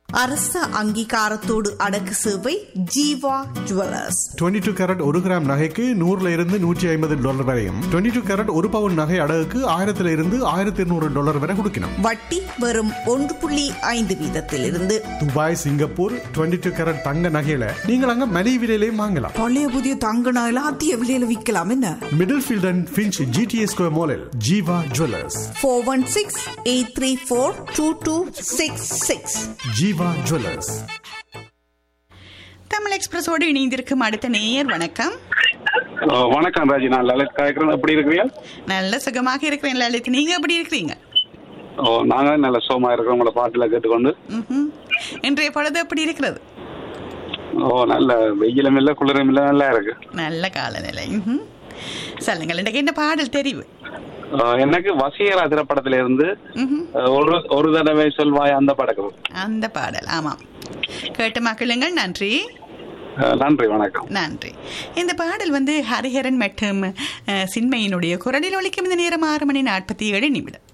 அரச அங்கீகாரத்தோடு அடக்கு சேவை ஜீவா ஜுவல்லர்ஸ் 22 டூ கேரட் ஒரு கிராம் நகைக்கு நூறுல இருந்து நூற்றி ஐம்பது டாலர் வரையும் 22 டூ கேரட் ஒரு பவுன் நகை அடகுக்கு ஆயிரத்துல இருந்து ஆயிரத்தி இருநூறு டாலர் வரை கொடுக்கணும் வட்டி வெறும் ஒன்று புள்ளி ஐந்து வீதத்திலிருந்து துபாய் சிங்கப்பூர் 22 டூ கேரட் தங்க நகையில நீங்கள் அங்க மலிவு விலையிலையும் வாங்கலாம் பழைய புதிய தங்க நகையில அதிக விலையில விற்கலாம் என்ன middlefield and Finch G T A square மாலில் Jeeva jewellers four one six eight three four two two six six Jeeva jewellers Tamil எக்ஸ்பிரஸோடு இணைந்திருக்கும் அடுத்த நேயர் வணக்கம் ஓ, வணக்கம் ராஜி நான் லலித் காய்க்கிறேன் எப்படி இருக்கிறீங்க நல்ல சுகமாக இருக்கிறேன் லலித் நீங்க எப்படி இருக்கிறீங்க ஓ நாங்க நல்ல சோமா இருக்கிறோம் உங்களோட பாட்டுல கேட்டுக்கொண்டு ம்ஹும். இன்றைய பொழுது எப்படி இருக்கிறது ஓ நல்ல வெயிலும் இல்ல குளிரும் இல்ல நல்லா இருக்கு நல்ல காலநிலை ம்ஹும். சொல்லுங்கள் இன்றைக்கு என்ன பாடல் தெரிவு ஓ, எனக்கு வசீகரா திரைப்படத்துல இருந்து ம்ஹும். ஒரு ஒரு தடவை சொல்வாய் அந்த படக்கம் அந்த பாடல் ஆமாம் கேட்டு மக்களுங்கள் நன்றி நன்றி வணக்கம் நன்றி இந்த பாடல் வந்து ஹரிஹரன் மற்றும் அஹ், சின்மையினுடைய குரலில் ஒலிக்கும் இந்த நேரம் ஆறு மணி நாற்பத்தி ஏழு நிமிடம்